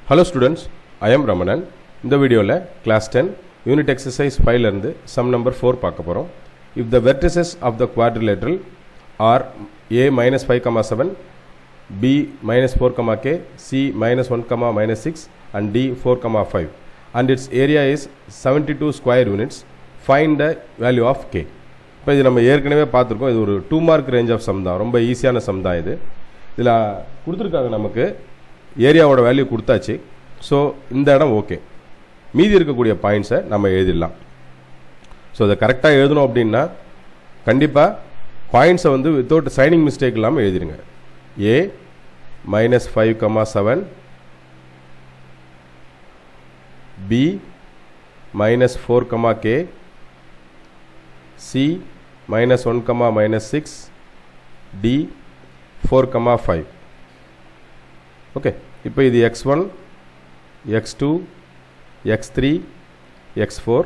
hello students I am Ramanan இந்த வீடியோவில் class ten unit exercise ஃபைவ்லேருந்து சம் நம்பர் ஃபோர் பார்க்க போகிறோம் if the vertices of the quadrilateral are A minus five comma seven B minus four comma K C minus one comma minus six and D four comma five and its area is seventy two square units find the value of K இப்போ இது நம்ம ஏற்கனவே பார்த்துருக்கோம் இது ஒரு two mark range of some தான் ரொம்ப ஈஸியான சம் தான் இது இதில் கொடுத்துருக்காங்க நமக்கு ஏரியாவோட வேல்யூ கொடுத்தாச்சு ஸோ இந்த இடம் ஓகே மீதி இருக்கக்கூடிய பாயிண்ட்ஸை நம்ம எழுதிடலாம் ஸோ அதை கரெக்டாக எழுதணும் அப்படின்னா கண்டிப்பாக பாயிண்ட்ஸை வந்து வித்தவுட் சைனிங் மிஸ்டேக் இல்லாமல் எழுதிடுங்க A minus five comma seven B minus four comma K C minus one comma minus six D four comma five okay இப்போ இது X one X two X three X four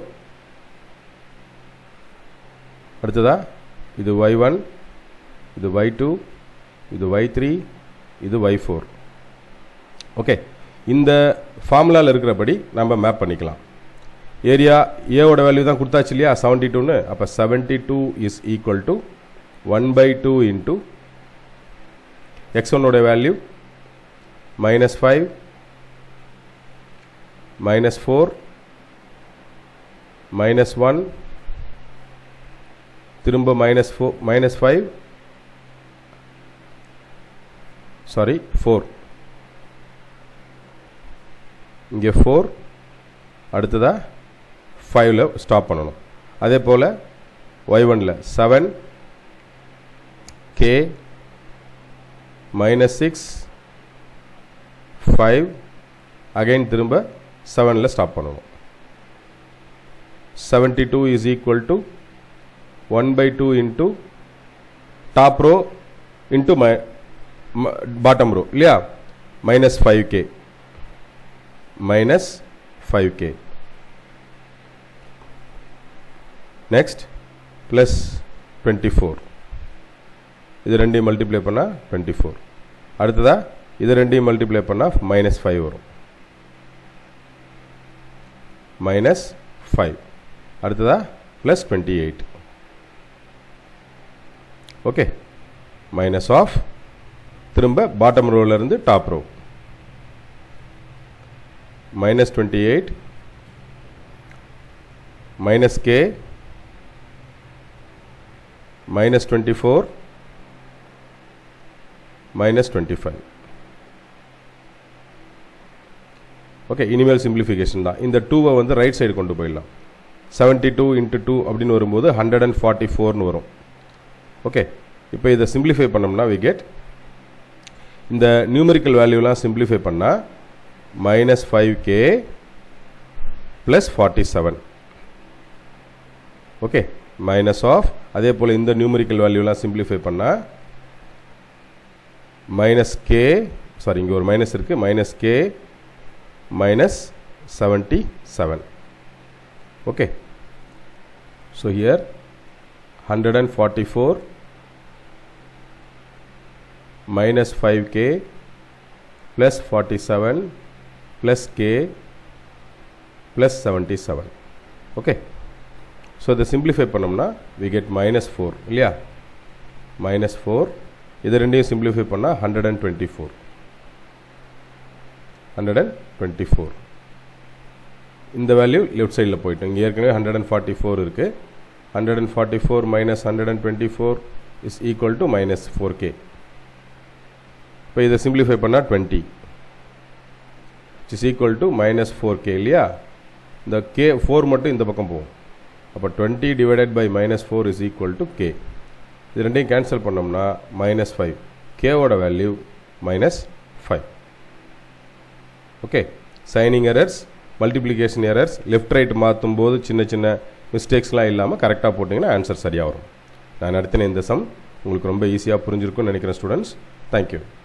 அடுத்ததா இது Y one இது Y two இது Y three இது Y four okay இந்த ஃபார்முலாவில் இருக்கிறபடி நம்ம மேப் பண்ணிக்கலாம் ஏரியா ஏவோட வேல்யூ தான் கொடுத்தாச்சு இல்லையா செவன்ட்டி டூன்னு அப்போ seventy two is equal to one by two into X ஒன்னோட value minus five minus four minus one திரும்ப minus four minus five sorry four இங்கே ஃபோர் அடுத்ததா ஃபைவ்ல ஸ்டாப் பண்ணணும் அதே போல் ஒய் ஒனில் seven K minus six five again திரும்ப செவனில் ஸ்டாப் பண்ணணும் seventy two is equal to one by two into top row into my bottom row இல்லையா minus five K minus five K next plus twenty four இது ரெண்டையும் multiply பண்ணால் twenty four அடுத்ததா இது ரெண்டையும் மல்டிப்ளை பண்ணால் மைனஸ் ஃபைவ் வரும் minus five அடுத்ததா plus twenty eight okay minus of திரும்ப பாட்டம் ரோலேருந்து top row minus twenty eight minus K minus twenty four minus twenty five okay இனிமேல் சிம்பிளிஃபிகேஷன் தான் இந்த டூவை வந்து ரைட் சைடு கொண்டு போயிடலாம் செவன்ட்டி டூ இன்ட்டு டூ அப்படின்னு வரும்போது ஹண்ட்ரட் அண்ட் ஃபார்ட்டி ஃபோர்னு வரும் ஓகே இப்போ இதை சிம்பிளிஃபை பண்ணோம்னா வி கெட் இந்த நியூமரிக்கல் வேல்யூலாம் சிம்பிளிஃபை பண்ணால் minus five k plus forty seven okay minus of அதே போல் இந்த நியூமரிக்கல் வேல்யூலாம் சிம்பிளிஃபை பண்ணால் மைனஸ் கே சாரி இங்கே ஒரு மைனஸ் இருக்குது minus K minus seventy seven okay so here hundred and forty four minus 5k plus 47 plus k plus 77 okay so இதை simplify பண்ணோம்னா we get minus 4 இல்லையா minus 4 இது ரெண்டையும் simplify பண்ணா 124 124 இந்த வேல்யூ லெஃப்ட் சைடில் போயிட்டோம் இங்கே ஏற்கனவே ஹண்ட்ரட் அண்ட் ஃபார்ட்டி ஃபோர் இருக்குது hundred and forty four minus hundred and twenty four is equal to minus four k இப்போ இதை சிம்பிளிஃபை பண்ணால் twenty is equal to minus four k இல்லையா இந்த கே ஃபோர் மட்டும் இந்த பக்கம் போகும் அப்போ twenty divided by minus four is equal to k இது ரெண்டையும் கேன்சல் பண்ணோம்னா மைனஸ் ஃபைவ் கேவோட value minus five okay signing errors multiplication errors left right மாற்றும் போது சின்ன சின்ன மிஸ்டேக்ஸ்லாம் இல்லாமல் கரெக்டாக போட்டிங்கன்னா ஆன்சர் சரியாக வரும் நான் நடத்தின இந்த சம் உங்களுக்கு ரொம்ப ஈஸியாக புரிஞ்சிருக்கும்னு நினைக்கிறேன் ஸ்டூடெண்ட்ஸ் தேங்க்யூ